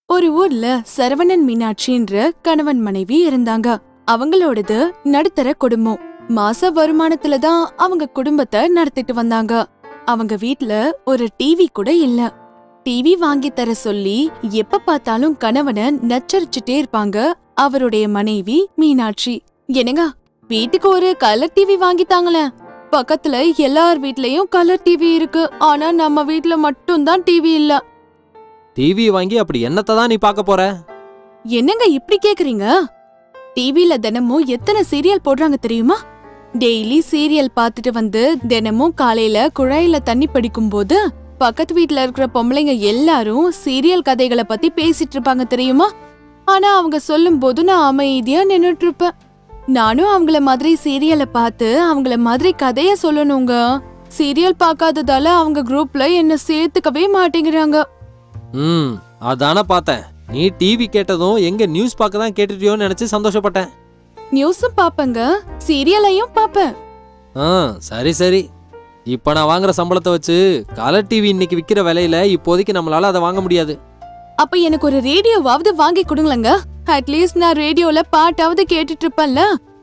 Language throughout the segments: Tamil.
ஒரு ஊர்ல சரவணன் மீனாட்சின்ற கணவன் மனைவி இருந்தாங்க அவங்களோடது நடுத்தர குடும்பம் மாச வருமானத்துல தான் அவங்க குடும்பத்தை நடத்திட்டு வந்தாங்க அவங்க வீட்ல ஒரு டிவி கூட இல்ல டிவி வாங்கி தர சொல்லி எப்ப பார்த்தாலும் கணவனை நச்சரிச்சுட்டே இருப்பாங்க அவருடைய மனைவி மீனாட்சி என்னங்க வீட்டுக்கு ஒரு கலர் டிவி வாங்கி தாங்களேன் பக்கத்துல எல்லார் வீட்லயும் கலர் டிவி இருக்கு ஆனா நம்ம வீட்ல மட்டும்தான் டிவி இல்ல டிவி வாங்கி அப்படி என்னத்தை தான் நீ பார்க்க போற என்னங்க இப்படி கேக்குறீங்க டிவில தினமும் எத்தனை சீரியல் போடுறாங்க தெரியுமா டெய்லி சீரியல் பார்த்துட்டு வந்து தினமும் காலையில குழாயில தண்ணி படிக்கும் போது பக்கத்து வீட்ல இருக்கிற பொம்பளைங்க எல்லாரும் சீரியல் கதைகளை பத்தி பேசிட்டு இருப்பாங்க தெரியுமா ஆனா அவங்க சொல்லும் போது நான் அமைதியா நின்னுட்டு இருப்பேன் நானும் அவங்கள மாதிரி சீரியலை பார்த்து அவங்கள மாதிரி கதைய சொல்லணுங்க சீரியல் பார்க்காததால அவங்க குரூப்ல என்ன சேர்த்துக்கவே மாட்டேங்கிறாங்க ம் அதானே பார்த்தேன் நீ டிவி கேட்டதும் எங்க நியூஸ் பார்க்க தான் கேட்டுட்டியோன்னு நினைச்சு சந்தோஷப்பட்டேன் நியூஸும் பாப்பேங்க சீரியலையும் பாப்பேன் ஆ சரி சரி இப்போ நான் வாங்குற சம்பளத்தை வச்சு கலர் டிவி இன்னைக்கு விற்கிற விலையில இப்போதைக்கு நம்மளால அதை வாங்க முடியாது அப்ப எனக்கு ஒரு ரேடியோவாவது வாங்கி கொடுங்களேங்க அட்லீஸ்ட் நான் ரேடியோல பாட்டாவது கேட்டுட்டு இருப்பேன்ல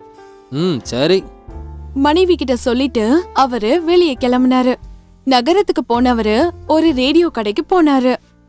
ம் சரி மனைவி கிட்ட சொல்லிட்டு அவரு வெளியே கிளம்புனாரு நகரத்துக்கு போனவரு ஒரு ரேடியோ கடைக்கு போனாரு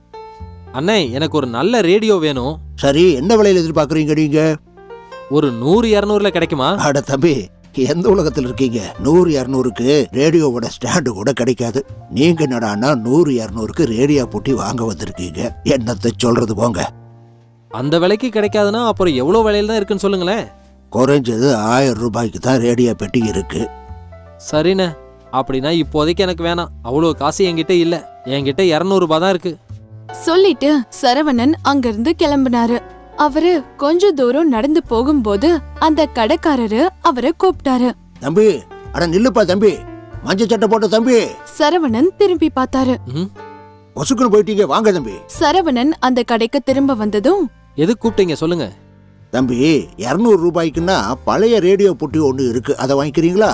அண்ணே எனக்கு ஒரு நல்ல ரேடியோ வேணும் சரி என்ன விலையில எதிர்பார்க்கறீங்க நீங்க ஒரு நூறு இரநூறுல கிடைக்குமா அட தம்பி எந்த உலகத்துல இருக்கீங்க நூறு இரநூறுக்கு ரேடியோவோட ஸ்டாண்டு கூட கிடைக்காது நீங்க என்னடான்னா நூறு இரநூறுக்கு ரேடியோ போட்டி வாங்க வந்திருக்கீங்க என்னத்தை சொல்றது போங்க அந்த விலைக்கு கிடைக்காதுன்னா அப்புறம் எவ்வளோ விலையில தான் இருக்குன்னு சொல்லுங்களேன் குறைஞ்சது ஆயிரம் ரூபாய்க்கு தான் ரேடியோ பெட்டி இருக்கு சரிண்ணே அப்படின்னா இப்போதைக்கு எனக்கு வேணாம் அவ்வளோ காசு என்கிட்ட இல்லை என்கிட்ட இரநூறுபா தான் இருக்கு சொல்லிட்டு சரவணன் அங்கிருந்து கிளம்புனாரு அவரு கொஞ்ச தூரம் நடந்து போகும்போது அந்த கடைக்காரரு அவரை கூப்பிட்டாரு தம்பி அட நில்லுப்பா தம்பி மஞ்சள் சட்டை போட்ட தம்பி சரவணன் திரும்பி பார்த்தாரு ம் ஒசுக்குன்னு போயிட்டீங்க வாங்க தம்பி சரவணன் அந்த கடைக்கு திரும்ப வந்ததும் எதுக்கு கூப்பிட்டீங்க சொல்லுங்க தம்பி இரநூறு ரூபாய்க்குன்னா பழைய ரேடியோ பொட்டி ஒன்று இருக்கு அதை வாங்கிக்கிறீங்களா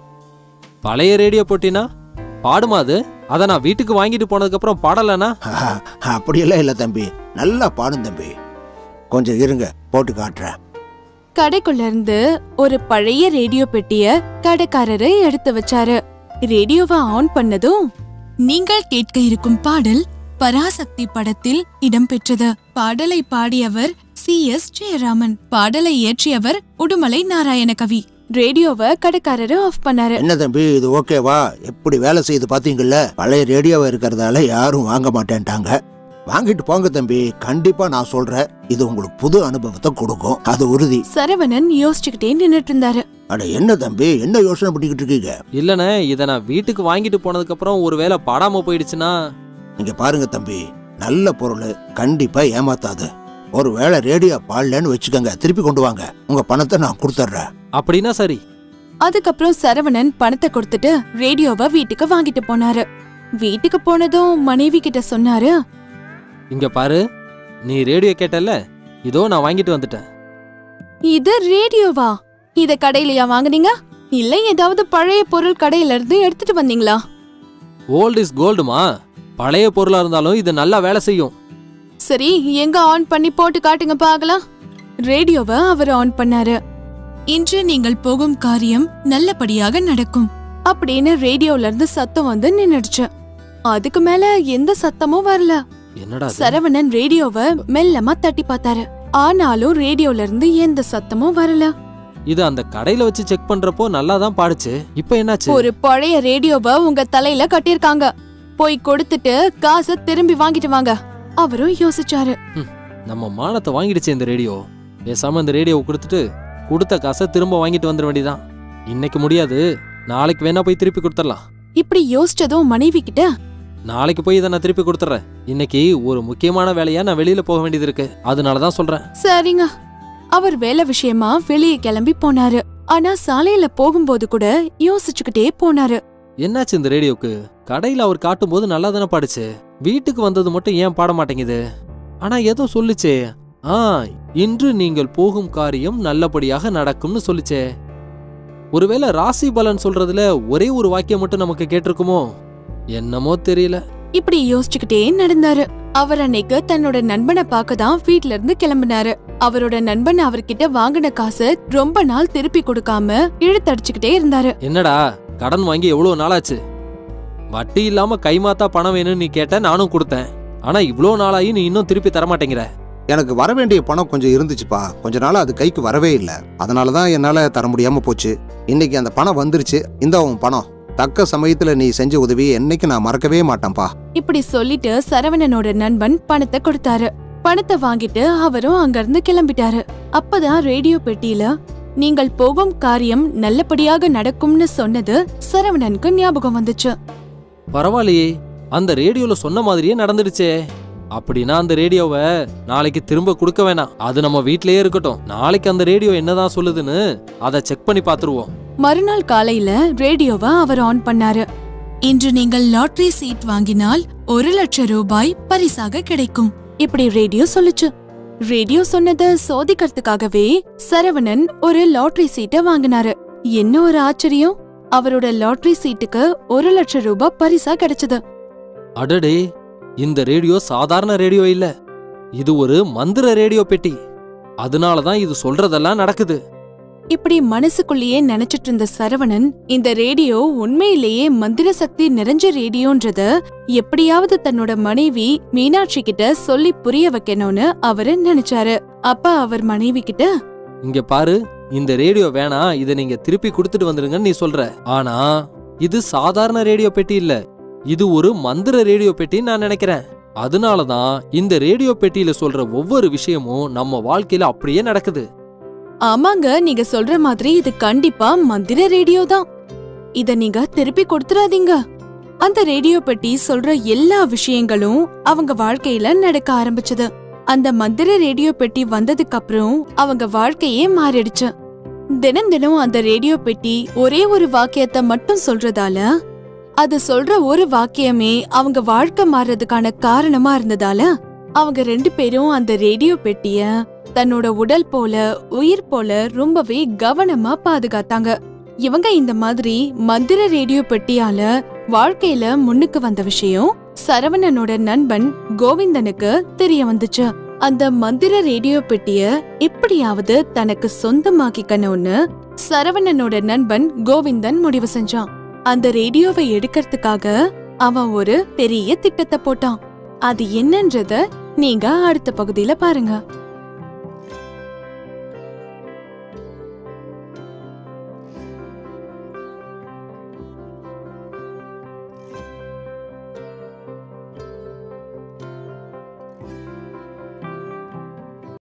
பழைய ரேடியோ போட்டினா பாடுமா அது அதை நான் வீட்டுக்கு வாங்கிட்டு போனதுக்கப்புறம் பாடலைன்னா ஆஹா, அப்படியெல்லாம் இல்லை தம்பி நல்லா பாடும் தம்பி கொஞ்சம் இருங்க போட்டு காட்டுறேன் கடைக்குள்ள இருந்து ஒரு பழைய ரேடியோ பெட்டிய கடைக்காரரு எடுத்து வச்சாரு ரேடியோவை ஆன் பண்ணதும் நீங்கள் கேட்க இருக்கும் பாடல் பராசக்தி படத்தில் இடம்பெற்றது பாடலை பாடியவர் சி எஸ் ஜெயராமன் பாடலை இயற்றியவர் உடுமலை நாராயணகவி ரேடியோவை கடைக்காரரு ஆஃப் பண்ணாரு என்ன தம்பி இது ஓகேவா எப்படி வேலை செய்து பாத்தீங்கல்ல பழைய ரேடியோவா இருக்கிறதால யாரும் வாங்க மாட்டேன்ட்டாங்க வாங்கிட்டு போங்க தம்பி கண்டிப்பா நான் சொல்றேன் இது உங்களுக்கு புது அனுபவத்தை கொடுக்கும் அது உறுதி சரவணன் யோசிச்சுக்கிட்டே நின்னுட்டு இருந்தாரு அட என்ன தம்பி என்ன யோசனை பண்ணிக்கிட்டு இருக்கீங்க இல்லைண்ணே இதை நான் வீட்டுக்கு வாங்கிட்டு போனதுக்கப்புறம் ஒருவேளை பாடாம போயிடுச்சுன்னா இங்க பாருங்க தம்பி நல்ல பொருள் கண்டிப்பா ஏமாத்தாது ஒருவேளை ரேடியோ பாடலன்னு வச்சுக்கோங்க திருப்பி கொண்டு வாங்க உங்க பணத்தை நான் கொடுத்துட்றேன் அப்படின்னா சரி அதுக்கப்புறம் சரவணன் பணத்தை கொடுத்துட்டு ரேடியோவை வீட்டுக்கு வாங்கிட்டு போனாரு வீட்டுக்கு போனதும் மனைவி கிட்ட சொன்னாரு இங்க பாரு நீ ரேடியோ கேட்டல்ல இதோ நான் வாங்கிட்டு வந்துட்டேன் இது ரேடியோவா இத கடையிலயா வாங்குனீங்க இல்ல ஏதாவது பழைய பொருள் கடையில இருந்து எடுத்துட்டு வந்தீங்களா ஓல்ட் இஸ் கோல்டுமா பழைய பொருளா இருந்தாலும் இது நல்லா வேலை செய்யும் சரி எங்க ஆன் பண்ணி போட்டு காட்டுங்க பார்க்கலாம் ரேடியோவை அவர் ஆன் பண்ணாரு இன்று நீங்கள் போகும் காரியம் நல்லபடியாக நடக்கும் அப்படின்னு ரேடியோல இருந்து சத்தம் வந்து நின்னுடுச்சு அதுக்கு மேல எந்த சத்தமும் வரல என்னடா இது? சரவணன் ரேடியோவை மெல்லமா தட்டி பார்த்தாரு ஆனாலும் ரேடியோல இருந்து எந்த சத்தமும் வரல இது அந்த கடையில வச்சு செக் பண்றப்போ நல்லா தான் பாடுச்சு இப்போ என்னாச்சு ஒரு பழைய ரேடியோவை உங்க தலையில கட்டியிருக்காங்க போய் கொடுத்துட்டு காசை திரும்பி வாங்கிட்டு வாங்க அவரும் யோசிச்சாரு நம்ம மானத்தை வாங்கிடுச்சு இந்த ரேடியோ பேசாம இந்த ரேடியோவை கொடுத்துட்டு கொடுத்த காசை திரும்ப வாங்கிட்டு வந்துட வேண்டியதான் இன்னைக்கு முடியாது நாளைக்கு வேணா போய் திருப்பி கொடுத்துடலாம் இப்படி யோசிச்சதும் மனைவி கிட்ட நாளைக்கு போய் இதை நான் திருப்பி கொடுத்துட்றேன் இன்னைக்கு ஒரு முக்கியமான வேலையா நான் வெளியில போக வேண்டியது இருக்கு அதனால தான் சொல்றேன் சரிங்க அவர் வேலை விஷயமா வெளியே கிளம்பி போனாரு ஆனா சாலையில போகும்போது கூட யோசிச்சுக்கிட்டே போனாரு என்னாச்சு இந்த ரேடியோக்கு கடையில அவர் காட்டும்போது நல்லா தானே பாடுச்சு வீட்டுக்கு வந்தது மட்டும் ஏன் பாட மாட்டேங்குது ஆனா ஏதோ சொல்லுச்சே ஆ இன்று நீங்கள் போகும் காரியம் நல்லபடியாக நடக்கும்னு சொல்லுச்சே ஒருவேளை ராசி பலன் சொல்றதுல ஒரே ஒரு வாக்கியம் மட்டும் நமக்கு கேட்டிருக்குமோ என்னமோ தெரியல இப்படி யோசிச்சுக்கிட்டே நடந்தாரு அவர் அன்னைக்கு தன்னோட நண்பனை பார்க்க தான் வீட்ல இருந்து கிளம்பினாரு அவரோட நண்பன் அவர்கிட்ட வாங்கின காசை ரொம்ப நாள் திருப்பி கொடுக்காம இழுத்தடிச்சுக்கிட்டே இருந்தாரு என்னடா கடன் வாங்கி எவ்வளவு நாளாச்சு வட்டி இல்லாம கைமாத்தா பணம் வேணும்னு நீ கேட்ட நானும் கொடுத்தேன் ஆனா இவ்ளோ நாளாகி நீ இன்னும் திருப்பி தர மாட்டேங்கிற எனக்கு வர வேண்டிய பணம் கொஞ்சம் இருந்துச்சுப்பா கொஞ்ச நாள் அது கைக்கு வரவே இல்லை அதனால தான் என்னால் தர முடியாம போச்சு இன்னைக்கு அந்த பணம் வந்துருச்சு இந்த உன் பணம் தக்க சமயத்துல நீ செஞ்ச உதவியை என்னைக்கு நான் மறக்கவே மாட்டேன்ப்பா இப்படி சொல்லிட்டு சரவணனோட நண்பன் பணத்தை கொடுத்தாரு பணத்தை வாங்கிட்டு அவரும் அங்கிருந்து கிளம்பிட்டாரு அப்பதான் ரேடியோ பெட்டியில நீங்கள் போகும் காரியம் நல்லபடியாக நடக்கும்னு சொன்னது சரவணனுக்கு ஞாபகம் வந்துச்சு பரவாயில்லையே அந்த ரேடியோல சொன்ன மாதிரியே நடந்துடுச்சே அப்படின்னா அந்த ரேடியோவை நாளைக்கு திரும்ப கொடுக்க வேணாம் அது நம்ம வீட்லயே இருக்கட்டும் நாளைக்கு அந்த ரேடியோ என்னதான் சொல்லுதுன்னு அதை செக் பண்ணி பார்த்துருவோம் மறுநாள் காலையில ரேடியோவை அவர் ஆன் பண்ணாரு இன்று நீங்கள் லாட்டரி சீட் வாங்கினால் ஒரு லட்சம் ரூபாய் பரிசாக கிடைக்கும் இப்படி ரேடியோ சொல்லுச்சு ரேடியோ சொன்னத சோதிக்கிறதுக்காகவே சரவணன் ஒரு லாட்டரி சீட்டை வாங்கினாரு என்ன ஒரு ஆச்சரியம் அவரோட லாட்டரி சீட்டுக்கு ஒரு லட்சம் ரூபாய் பரிசா கிடைச்சது அடடே இந்த ரேடியோ சாதாரண ரேடியோ இல்ல இது ஒரு மந்திர ரேடியோ பெட்டி அதனால தான் இது சொல்றதெல்லாம் நடக்குது இப்படி மனசுக்குள்ளேயே நினைச்சிட்டு இருந்த சரவணன் இந்த ரேடியோ உண்மையிலேயே மந்திர சக்தி நிறைஞ்ச ரேடியோன்றத எப்படியாவது தன்னோட மனைவி மீனாட்சி கிட்ட சொல்லி புரிய வைக்கணும்னு அவரு நினைச்சாரு அப்ப அவர் மனைவி கிட்ட இங்க பாரு இந்த ரேடியோ வேணாம் இதை நீங்க திருப்பி கொடுத்துட்டு வந்துருங்கன்னு நீ சொல்ற ஆனா இது சாதாரண ரேடியோ பெட்டி இல்ல இது ஒரு மந்திர ரேடியோ பெட்டின்னு நான் நினைக்கிறேன் அதனால தான் இந்த ரேடியோ பெட்டியில சொல்ற ஒவ்வொரு விஷயமும் நம்ம வாழ்க்கையில அப்படியே நடக்குது ஆமாங்க நீங்க சொல்ற மாதிரி இது கண்டிப்பா மந்திர ரேடியோ தான் இத நீங்க திருப்பி கொடுத்துறாதீங்க அந்த ரேடியோ பெட்டி சொல்ற எல்லா விஷயங்களும் அவங்க வாழ்க்கையில நடக்க ஆரம்பிச்சது அந்த மந்திர ரேடியோ பெட்டி வந்ததுக்கு அப்புறம் அவங்க வாழ்க்கையே மாறிடுச்சு தினம் தினம் அந்த ரேடியோ பெட்டி ஒரே ஒரு வாக்கியத்தை மட்டும் சொல்றதால அது சொல்ற ஒரு வாக்கியமே அவங்க வாழ்க்கை மாறுறதுக்கான காரணமா இருந்ததால அவங்க ரெண்டு பேரும் அந்த ரேடியோ பெட்டிய தன்னோட உடல் போல உயிர் போல ரொம்பவே கவனமா பாதுகாத்தாங்க இவங்க இந்த மாதிரி மந்திர ரேடியோ பெட்டியால வாழ்க்கையில முன்னுக்கு வந்த விஷயம் சரவணனோட நண்பன் கோவிந்தனுக்கு தெரிய வந்துச்சு அந்த மந்திர ரேடியோ பெட்டிய எப்படியாவது தனக்கு சொந்தமாக்கிக்கணும்னு சரவணனோட நண்பன் கோவிந்தன் முடிவு செஞ்சான் அந்த ரேடியோவை எடுக்கிறதுக்காக அவன் ஒரு பெரிய திட்டத்தை போட்டான் அது என்னன்றத நீங்க அடுத்த பகுதியில பாருங்க